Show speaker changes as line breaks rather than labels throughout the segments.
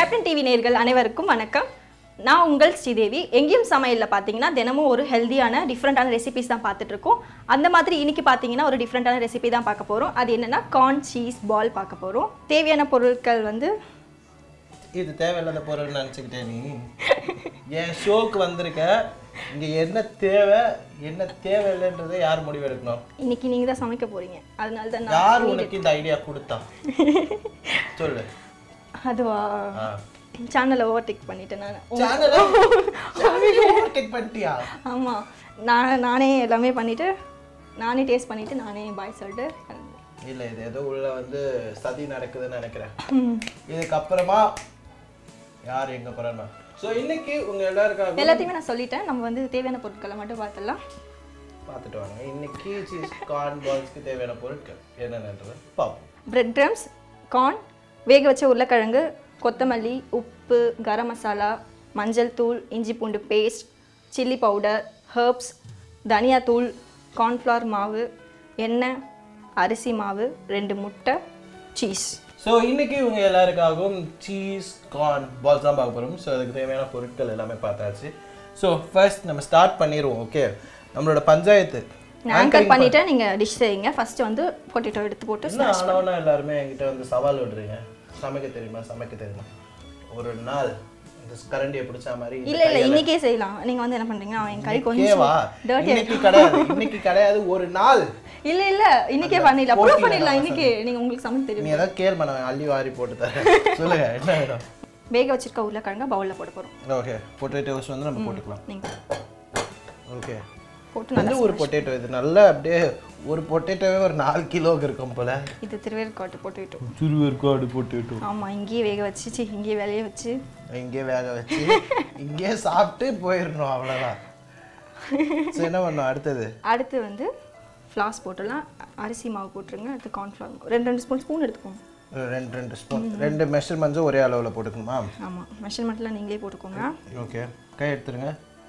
Captain TV நேர்கள் அனைவருக்கும் வணக்கம் நான் உங்கள் ஸ்ரீதேவி எங்கேயும் சமையலில் பார்த்தீங்கன்னா தினமும் ஒரு ஹெல்தியான டிஃப்ரெண்ட்டான ரெசிபிஸ் தான் பார்த்துட்டு இருக்கோம் அந்த மாதிரி இன்னைக்கு பார்த்தீங்கன்னா ஒரு டிஃப்ரெண்ட்டான ரெசிபி தான் பார்க்க போகிறோம் அது என்னன்னா கார்ன் சீஸ் பால் பார்க்க போகிறோம் தேவையான பொருட்கள் வந்து
இது தேவையில்லாத பொருள் நினச்சிக்கிட்டே நீ என் ஷோக்கு வந்திருக்க இங்க என்ன தேவை என்ன தேவையில்லைன்றதை யார் முடிவு எடுக்கணும்
இன்னைக்கு நீங்கள் தான் சமைக்க போகிறீங்க அதனால தான் நான்
யார் உனக்கு இந்த ஐடியா கொடுத்தா சொல்லு
அதுவா
ஆ.
சேனலை ஓவர்டேக் பண்ணிட்டேன் நான்
சேனலை சேனலை ஓவர்டேக் பண்ணிட்டியா
ஆமாம் நான் நானே எல்லாமே பண்ணிவிட்டு நானே டேஸ்ட் பண்ணிவிட்டு நானே பாய் சொல்லிட்டு கிளம்பிடுவேன்.
இல்ல இது ஏதோ உள்ள வந்து சதி நடக்குதுன்னு நினைக்கிறேன்
ம்.
இதுக்கப்புறமா யார் எங்க போறா ஸோ இன்னைக்கு உங்க எல்லாருக்காக
எல்லாத்தையுமே நான் சொல்லிட்டேன் நம்ம வந்து தேவையான பொருட்களை மட்டும் பார்த்துடலாம்
பார்த்துட்டு வாங்க இன்னைக்கு சீஸ் கார்ன் பால்ஸ்க்கு தேவையான பொருட்கள் என்னென்னன்றது பார்ப்போம்
பிரெட் க்ரம்ஸ் கார்ன் வேக வச்ச உருளைக்கிழங்கு கொத்தமல்லி உப்பு கரம் மசாலா மஞ்சள் தூள் இஞ்சி பூண்டு பேஸ்ட் சில்லி பவுடர் ஹர்ப்ஸ் தனியாத்தூள் கார்ன்ஃப்ளவர் மாவு எண்ணெய் அரிசி மாவு ரெண்டு முட்டை சீஸ்
ஸோ இன்னைக்கு இவங்க எல்லாருக்காகவும் சீஸ் கார்ன் பால்ஸ் தான் பார்க்க போகிறோம் ஸோ அதுக்கு தேவையான பொருட்கள் எல்லாமே பார்த்தாச்சு ஸோ ஃபர்ஸ்ட் நம்ம ஸ்டார்ட் பண்ணிடுவோம் ஓகே நம்மளோட பஞ்சாயத்து
நான் ஆங்கர் பண்ணிவிட்டு நீங்கள் டிஷ் செய்யுங்க ஃபஸ்ட்டு வந்து பொட்டேட்டோ எடுத்து போட்டு
என்ன ஆனவனா எல்லாருமே என்கிட்ட வந்து சவால் விடுறீங்க சமைக்க தெரியுமா சமைக்க தெரியுமா ஒரு நாள் இந்த கரண்டியை பிடிச்ச மாதிரி இந்த
இல்லை இல்லை இன்னைக்கே செய்யலாம் நீங்கள் வந்து என்ன பண்ணுறீங்க என் கை கொஞ்சம்
கேவா
dirty
இன்னைக்கு கிடையாது இன்னைக்கு கிடையாது ஒரு நாள்
இல்ல இல்ல இன்னைக்கே பண்ணிடலாம் ப்ரூவ் பண்ணிடலாம் இன்னைக்கு நீங்க உங்களுக்கு சமைக்க தெரியும்
நீ ஏதாவது கேள்வி நான் அள்ளி வாரி போட்டு தரேன் சொல்லுங்க என்ன வேணும்
வேக வச்சிருக்க உருளைக்கிழங்க பவுல்ல போட போறோம்
ஓகே பொட்டேட்டோஸ் வந்து நம்ம போட்டுக்கலாம்
நீங்க
ஓகே
போட்டு
வந்து ஒரு பொட்டேட்டோ இது நல்லா அப்படியே ஒரு பொட்டேட்டோவே ஒரு நாலு கிலோக்கு இருக்கும் போல
இது திருவேற்காட்டு போட்டுவிட்டோம்
திருவேற்காடு பொட்டேட்டோ
ஆமா இங்கேயே வேக வச்சு சி இங்கேயே வேலையே வச்சு
இங்கே வேக வச்சு இங்கே சாப்பிட்டு போயிடணும் அவ்வளோதான் ஸோ என்ன பண்ணணும் அடுத்தது
அடுத்து வந்து ஃப்ளாஸ் போட்டுடலாம் அரிசி மாவு போட்டுருங்க அடுத்து கார்ன்ஃப்ளவர் மாவு ரெண்டு ரெண்டு ஸ்பூன் ஸ்பூன் எடுத்துக்கோங்க
ஒரு ரெண்டு ரெண்டு ஸ்பூன் ரெண்டு மெஷர்மெண்ட்ஸும் ஒரே அளவில் போட்டுக்கணுமா
ஆமா மெஷர்மெண்ட்லாம் நீங்களே போட்டுக்கோங்க
ஓகே கை எடுத்துருங்க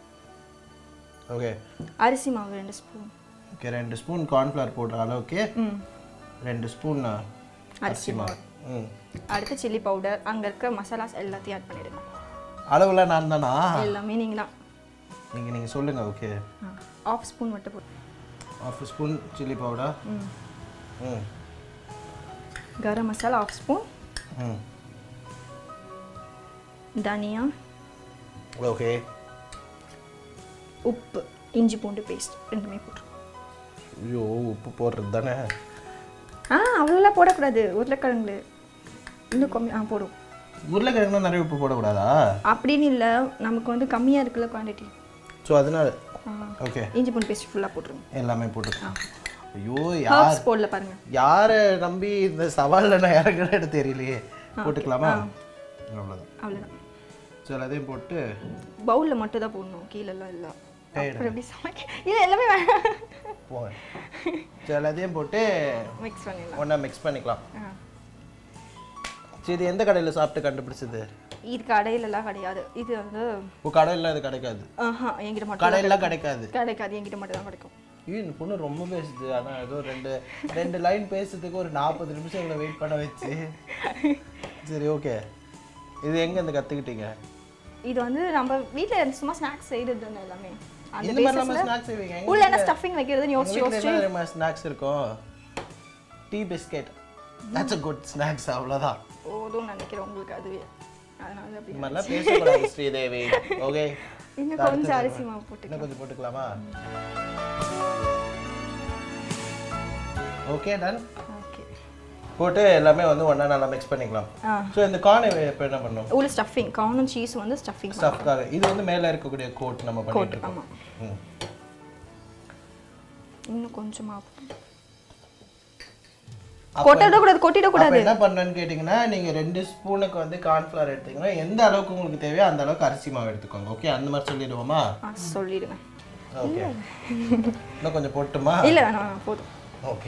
ஓகே
அரிசி மாவு ரெண்டு ஸ்பூன்
ஓகே ரெண்டு ஸ்பூன் கார்ன்ஃப்ளவர் போடுற அளவுக்கு
ம்
ரெண்டு ஸ்பூன்
அரிசி மாவு
ம்
அடுத்து சில்லி பவுடர் அங்க இருக்க மசாலாஸ் எல்லாத்தையும் ஆட் பண்ணிடுங்க
அளவுலாம் நான் தானா
எல்லாமே நீங்க தான்
நீங்கள் நீங்கள் சொல்லுங்கள் ஓகே
ஆஃப் ஸ்பூன் மட்டும் போட்டு
ஆஃப் ஸ்பூன் சில்லி பவுடர்
ம்
ம்
கரம் மசாலா ஆஃப் ஸ்பூன்
ம்
தனியா
ஓகே
உப்பு இஞ்சி பூண்டு பேஸ்ட் ரெண்டுமே போட்டுருக்கோம்
ஐயோ உப்பு போடுறது தானே
ஆ அவ்வளோலாம் போடக்கூடாது உருளைக்கிழங்கு இன்னும் கம்மி ஆ போடும்
உருளைக்கிழங்குனா நிறைய உப்பு போடக்கூடாதா
அப்படின்னு இல்லை நமக்கு வந்து கம்மியாக இருக்குல்ல குவான்டிட்டி
ஸோ அதனால ஓகே
இஞ்சி பூண்டு பேஸ்ட் ஃபுல்லாக போட்டுருங்க
எல்லாமே போட்டு ஐயோ யார்
ஹர்ப்ஸ் போடல பாருங்க
யாரை நம்பி இந்த சவாலில் நான் இறங்குறேன்னு தெரியலையே போட்டுக்கலாமா அவ்வளோதான்
அவ்வளோதான்
ஸோ எல்லாத்தையும் போட்டு
பவுலில் மட்டும் தான் போடணும் கீழெல்லாம் இல்லை அப்புறம் எப்படி சமைக்க இல்லை எல்லாமே
போங்க ஸோ எல்லாத்தையும் போட்டு
மிக்ஸ் பண்ணிடலாம்
ஒன்றா மிக்ஸ் பண்ணிக்கலாம்
ஆ
சரி இது எந்த கடையில் சாப்பிட்டு கண்டுபிடிச்சது
இது கடையிலலாம் கிடையாது இது வந்து
இப்போ கடையில் இது கிடைக்காது
ஆஹா என்கிட்ட மட்டும்
கடையிலாம் கிடைக்காது
கிடைக்காது என்கிட்ட மட்டும் தான் கிடைக்கும்
ஐயோ இந்த பொண்ணு ரொம்ப பேசுது ஆனால் ஏதோ ரெண்டு ரெண்டு லைன் பேசுறதுக்கு ஒரு நாற்பது நிமிஷம் இவ்வளோ வெயிட் பண்ண வச்சு சரி ஓகே இது எங்கே இந்த கற்றுக்கிட்டீங்க
இது வந்து நம்ம வீட்டில் சும்மா ஸ்நாக்ஸ் செய்கிறது தானே எல்லாமே அந்த
இந்த மாதிரி நம்ம ஸ்நாக்ஸ் செய்வீங்க எங்க
உள்ள என்ன ஸ்டஃபிங் வைக்கிறதுன்னு யோசிச்சு
வீட்டில் என்ன தெரியுமா ஸ்நாக்ஸ் இருக்கும் tea biscuit that's a good snacks அவ்வளோதான்
போதும்னு நினைக்கிறேன் உங்களுக்கு அதுவே அதனால அப்படி
இந்த மாதிரிலாம் பேசக்கூடாது ஸ்ரீதேவி ஓகே
இன்னும் கொஞ்சம் அரிசி மாவு போட்டு
இன்னும் கொஞ்சம் போட்டுக்கலாமா ஓகே டன்
ஓகே
போட்டு எல்லாமே வந்து ஒன்றா நல்லா மிக்ஸ் பண்ணிக்கலாம்
ஆ
ஸோ இந்த கார்னை இப்போ என்ன பண்ணணும்
உள்ள ஸ்டஃபிங் கார்னும் சீஸ் வந்து ஸ்டஃபிங்
ஸ்டஃப்காக இது வந்து மேலே இருக்கக்கூடிய கோட் நம்ம பண்ணிட்டு இருக்கோம்
ஆமாம்
ம்.
இன்னும் கொஞ்சம் மாவு போட்டு. கொட்டிடக்கூடாது கொட்டிடக்கூடாது
அப்ப என்ன பண்ணணும்னு கேட்டிங்கன்னா நீங்கள் ரெண்டு ஸ்பூனுக்கு வந்து கார்ன்ஃப்ளவர் எடுத்தீங்கன்னா எந்த அளவுக்கு உங்களுக்கு தேவையோ அந்த அளவுக்கு அரிசி மாவு எடுத்துக்கோங்க ஓகே அந்த மாதிரி சொல்லிடுவோமா
ஆ சொல்லிடுங்க
ஓகே இன்னும் கொஞ்சம் போட்டுமா
இல்லை வேணாம் வேணாம், போதும்
ஓகே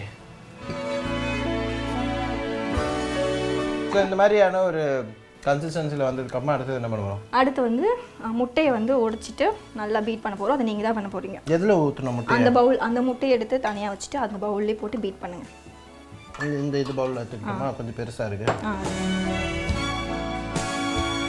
ஸோ இந்த மாதிரியான ஒரு கன்சிஸ்டன்சியில் வந்ததுக்கப்புறமா அடுத்தது என்ன பண்ணுவோம்
அடுத்து வந்து அஹ், முட்டையை வந்து உடைச்சிட்டு நல்லா பீட் பண்ண போகிறோம் அதை நீங்கள் தான் பண்ண போகிறீங்க
எதில் ஊற்றணும் முட்டை
அந்த பவுல் அந்த முட்டையை எடுத்து தனியாக வச்சுட்டு அந்த பவுல்லே போட்டு பீட் பண்ணுங்க
இந்த- இந்த இது பவுலில் எடுத்துக்கிட்டோமா கொஞ்சம் பெருசாக இருக்கு
ஆ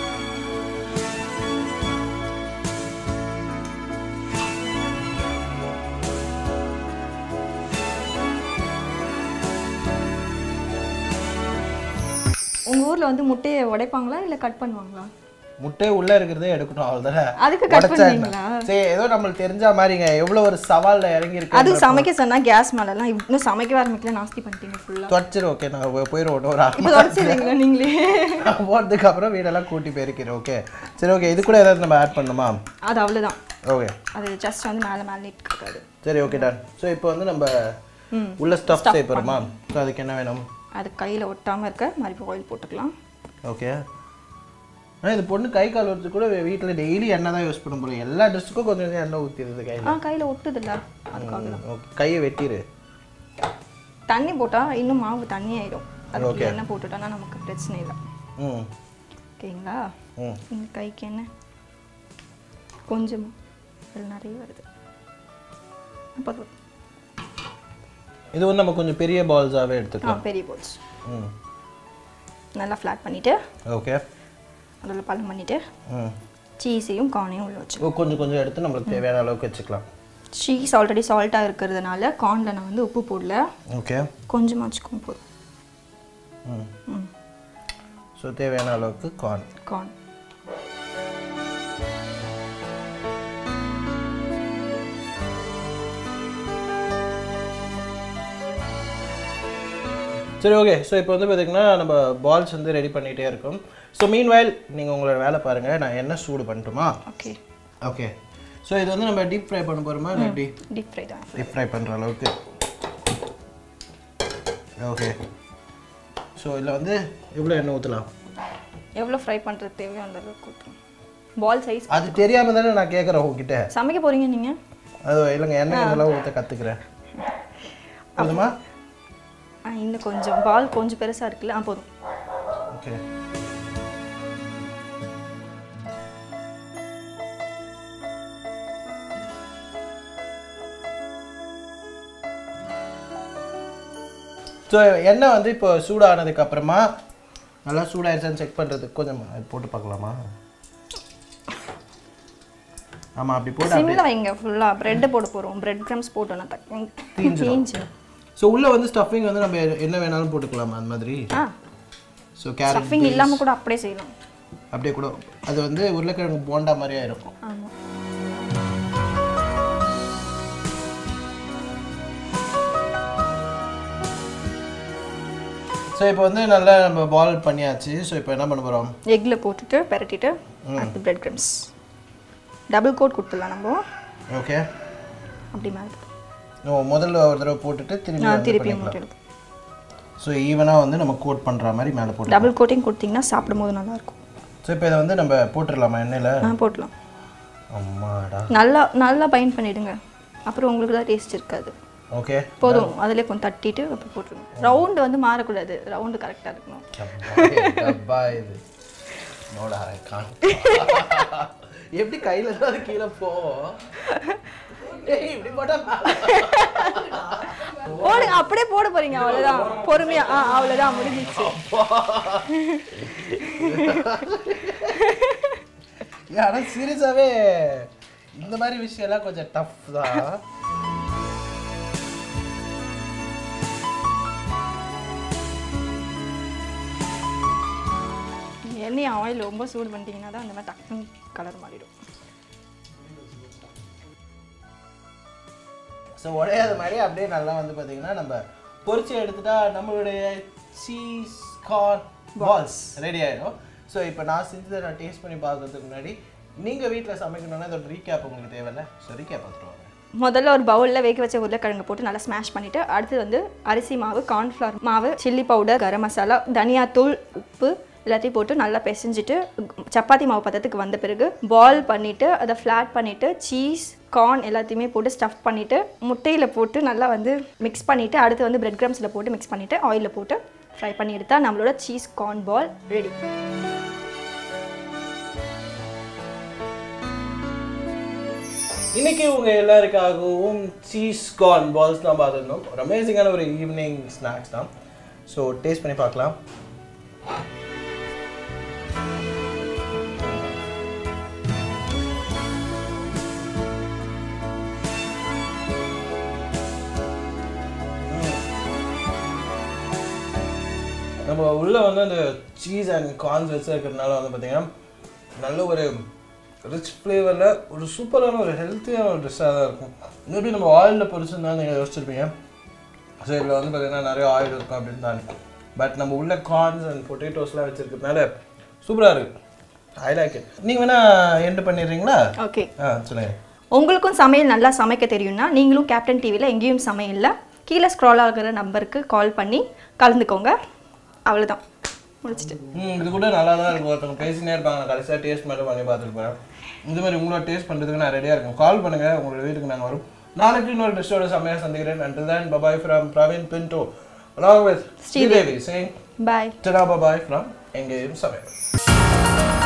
உங்க ஊர்ல வந்து முட்டையை உடைப்பாங்களா இல்ல கட் பண்ணுவாங்களா
முட்டை உள்ள இருக்கிறதே எடுக்கணும் அவ்வளோதானே
அதுக்கு cut பண்ணுவீங்களா?
சரி ஏதோ நம்மளுக்கு தெரிஞ்ச மாதிரிங்க எவ்வளோ ஒரு சவால்ல இறங்கி இருக்கு
அது சமைக்க சொன்னா கேஸ் மேலலாம் இன்னும் சமைக்க ஆரம்பிக்கல நாஸ்தி பண்ணிட்டீங்க ஃபுல்லா
தொடச்சிரு ஓகே நான் போய்- போயிடுவோம் ஒரு அரை
இப்போ தொடச்சிடுறீங்களா நீங்களே
போனதுக்கு அப்புறம் வீடெல்லாம் கூட்டி போயிருக்கிறேன் ஓகே சரி ஓகே இது கூட ஏதாவது நம்ம ஆட் பண்ணணுமா
அது அவ்வளவுதான்
ஓகே
அது ஜஸ்ட் வந்து மேலே மேலே இருக்காது
சரி ஓகே டன் ஸோ இப்போ வந்து நம்ம
ம்
உள்ள ஸ்டஃப் செய்ய போகிறோமா ஸோ அதுக்கு என்ன வேணும்
அது கையில் ஒட்டாம இருக்க மறுபடியும் ஆயில் போட்டுக்கலாம்
ஓகே ஆனால் இது பொண்ணு கை கால் வரது கூட வீட்டில் டெய்லி எண்ணெய் தான் யூஸ் பண்ண போகிறோம் எல்லா ட்ரெஸ்ஸுக்கும் கொஞ்சம் கொஞ்சம் எண்ணெய் ஊற்றிடுது கையில்
ஆ கையில் ஒட்டுதில்ல அதுக்காக
ஓகே கையை வெட்டிடு
தண்ணி போட்டா இன்னும் மாவு தண்ணி ஆயிடும் அதுக்கு எண்ணெய் போட்டுட்டோம்னா நமக்கு பிரச்சனை இல்லை
ம்
ஓகேங்களா
ம்
இந்த கைக்கு என்ன கொஞ்சமா அதில் நிறைய வருது அப்போ அது-
இது வந்து நம்ம கொஞ்சம் பெரிய பால்ஸாகவே
ஆ
எடுத்துக்கலாம்
பெரிய போல்ஸ்
ம்
நல்லா ஃப்ளாட் பண்ணிவிட்டு
ஓகே
அதில் பழம் பண்ணிவிட்டு
ம்
சீஸையும் கார்னையும் உள்ள வச்சு
ஓ, கொஞ்சம் கொஞ்சம் எடுத்து நம்மளுக்கு தேவையான அளவுக்கு வச்சுக்கலாம்
சீஸ் ஆல்ரெடி சால்ட்டாக இருக்கிறதுனால கார்னில் நான் வந்து உப்பு போடல
ஓகே
கொஞ்சமாக வச்சுக்கோங்க போதும்
ம்
ம்
ஸோ தேவையான அளவுக்கு கார்ன்
கார்ன்
சரி ஓகே ஸோ இப்போ வந்து பார்த்தீங்கன்னா நம்ம பால்ஸ் வந்து ரெடி பண்ணிகிட்டே இருக்கோம் ஸோ மீன் வயல் நீங்கள் உங்களோட வேலை பாருங்கள் நான் என்ன சூடு பண்ணட்டுமா
ஓகே
ஓகே ஸோ இது வந்து நம்ம டீப் ஃப்ரை பண்ண போகிறோமா இல்லை எப்படி
டீப் ஃப்ரை தான்
டீப் ஃப்ரை பண்ணுற அளவுக்கு ஓகே ஸோ இதில் வந்து எவ்வளோ எண்ணெய் ஊற்றலாம்
எவ்வளோ ஃப்ரை பண்ணுறது தேவையோ அந்த அளவுக்கு ஊற்றணும் பால் சைஸ்
அது தெரியாமல் தானே நான் கேட்குறேன் உங்ககிட்ட
சமைக்க போகிறீங்க நீங்கள்
அது இல்லைங்க எண்ணெய் இதெல்லாம் ஊற்ற கற்றுக்குறேன் போதுமா
ஆ இன்னும் கொஞ்சம் பால் கொஞ்சம் பெருசாக இருக்குல்ல ஆ போதும்
ஓகே ஸோ எண்ணெய் வந்து இப்போ சூடானதுக்கு அப்புறமா நல்லா சூடாயிருச்சான்னு செக் பண்ணுறதுக்கு கொஞ்சம் அது போட்டு பார்க்கலாமா ஆமாம் அப்படி போட்டு
சிம்மில் வைங்க ஃபுல்லாக ப்ரெட்டு போட போகிறோம் பிரெட் க்ரம்ஸ் போட்டோன்னா தக்க தீஞ்சு
ஸோ உள்ளே வந்து ஸ்டஃபிங் வந்து நம்ம என்ன வேணாலும் போட்டுக்கலாமா அந்த மாதிரி
ஆ
ஸோ கேரட்
ஸ்டஃபிங் இல்லாமல் கூட அப்படியே செய்யலாம்
அப்படியே கூட அது வந்து உருளைக்கிழங்கு போண்டா மாதிரியே இருக்கும்
ஆமாம்
ஸோ இப்போ வந்து நல்லா நம்ம பால் பண்ணியாச்சு ஸோ இப்போ என்ன பண்ண போகிறோம்
எக்கில் போட்டுட்டு பெரட்டிட்டு அடுத்து பிரெட் க்ரம்ஸ் டபுள் கோட் கொடுத்துடலாம் நம்ம
ஓகே
அப்படி மேலே
ஓ முதல்ல ஒரு தடவை போட்டுட்டு திரும்பி
நான்
வந்து
திருப்பி
பண்ணிக்கலாம்
மூட்டை எடுத்து
ஸோ ஈவனாக வந்து நம்ம கோட் பண்ணுற மாதிரி மேலே போட்டு
டபுள் கோட்டிங் கொடுத்தீங்கன்னா சாப்பிடும்போது நல்லாயிருக்கும்
ஸோ இப்போ இதை வந்து நம்ம போட்டுடலாமா எண்ணெயில்
ஆ போட்டலாம்
அம்மாடா
நல்லா நல்லா பைண்ட் பண்ணிடுங்க அப்புறம் உங்களுக்கு தான் டேஸ்ட் இருக்காது
ஓகே
போதும் அதிலே கொஞ்சம் தட்டிட்டு அப்புறம் போட்டுருங்க ரவுண்டு வந்து மாறக்கூடாது ரவுண்டு கரெக்டாக இருக்கணும்
டப்பா இது நோடா கான் எப்படி கையில தான் அது கீழே போவோம் ஏய், இப்படி போட்டா
போடுங்க அப்படியே போட போறீங்க அவ்வளோதான் பொறுமையா ஆ அவ்வளோதான் முடிஞ்சிச்சு
ஏன், ஆனா சீரியஸாவே இந்த மாதிரி விஷயம்லாம் கொஞ்சம் டஃப் தான்
எண்ணெய் ஆயில் ரொம்ப சூடு பண்ணிட்டீங்கன்னா தான் அந்த மாதிரி டக்குன்னு கலர் மாறிடும்
ஸோ உடையாத மாதிரி அப்படியே நல்லா வந்து பார்த்தீங்கன்னா நம்ம பொரிச்சு எடுத்துட்டா நம்மளுடைய சீஸ் கார்ன் பால்ஸ் ரெடி ஆயிடும் ஸோ இப்போ நான் செஞ்சதை நான் டேஸ்ட் பண்ணி பார்க்கறதுக்கு முன்னாடி நீங்கள் வீட்டில் சமைக்கணும்னா இதோட ரீகேப் உங்களுக்கு தேவையில்ல ஸோ ரீகேப் பார்த்துருவாங்க
முதல்ல ஒரு பவுலில் வேக வச்ச உருளைக்கிழங்கு போட்டு நல்லா ஸ்மாஷ் பண்ணிவிட்டு அடுத்து வந்து அரிசி மாவு கார்ன்ஃப்ளவர் மாவு சில்லி பவுடர் கரம் மசாலா தனியாத்தூள் உப்பு எல்லாத்தையும் போட்டு நல்லா பிசைஞ்சிட்டு சப்பாத்தி மாவு பதத்துக்கு வந்த பிறகு பால் பண்ணிவிட்டு அதை ஃப்ளாட் பண்ணிவிட்டு சீஸ் கார்ன் எல்லாத்தையுமே போட்டு ஸ்டஃப் பண்ணிவிட்டு முட்டையில் போட்டு நல்லா வந்து மிக்ஸ் பண்ணிவிட்டு அடுத்து வந்து பிரெட் கிரம்ஸில் போட்டு மிக்ஸ் பண்ணிவிட்டு ஆயிலில் போட்டு ஃப்ரை பண்ணி எடுத்தால் நம்மளோட சீஸ் கார்ன் பால் ரெடி
இன்னைக்கு உங்க எல்லாருக்காகவும் சீஸ் கார்ன் பால்ஸ் தான் பார்த்துருந்தோம் ஒரு அமேசிங்கான ஒரு ஈவினிங் ஸ்நாக்ஸ் தான் ஸோ டேஸ்ட் பண்ணி பார்க்கலாம் நம்ம நம்ம உள்ள வந்து அந்த சீஸ் அண்ட் கார்ன்ஸ் வச்சு இருக்கிறதுனால வந்து பார்த்தீங்கன்னா நல்ல ஒரு ரிச் ஃப்ளேவரில் ஒரு சூப்பரான ஒரு ஹெல்த்தியான ஒரு டிஷ்ஷாக தான் இருக்கும் மேபி நம்ம ஆயிலில் பொரிச்சிருந்தா நீங்கள் யோசிச்சிருப்பீங்க ஸோ இதில் வந்து பார்த்தீங்கன்னா நிறைய ஆயில் இருக்கும் அப்படின்னு தான் பட் நம்ம உள்ள கார்ன்ஸ் அண்ட் பொட்டேட்டோஸ்லாம் வச்சுருக்கிறதுனால சூப்பராக இருக்குது ஐ லைக் இட் நீங்கள் வேணால் எண்டு பண்ணிடுறீங்களா
ஓகே
ஆ சொல்லுங்கள்
உங்களுக்கும் சமையல் நல்லா சமைக்க தெரியும்னா நீங்களும் கேப்டன் டிவியில் எங்கேயும் சமையலில் கீழே ஸ்க்ரால் ஆகிற நம்பருக்கு கால் பண்ணி கலந்துக்கோங்க அவ்வளோதான் முடிச்சிட்டு
ம் இது கூட நல்லா தான் இருக்கும் ஒருத்தவங்க பேசினே இருப்பாங்க நான் கடைசியாக டேஸ்ட் மட்டும் பண்ணி பார்த்துருப்பேன் இந்த மாதிரி உங்களோட டேஸ்ட் பண்ணுறதுக்கு நான் ரெடியாக இருக்கேன் கால் பண்ணுங்கள் உங்களோட வீட்டுக்கு நாங்கள் வரும் நாளைக்கு இன்னொரு டிஷ்ஷோட செம்மையாக சந்திக்கிறேன் until then bye bye from Praveen Pinto along with Sridevi saying
bye
tada bye from எங்கேயும் சமையல்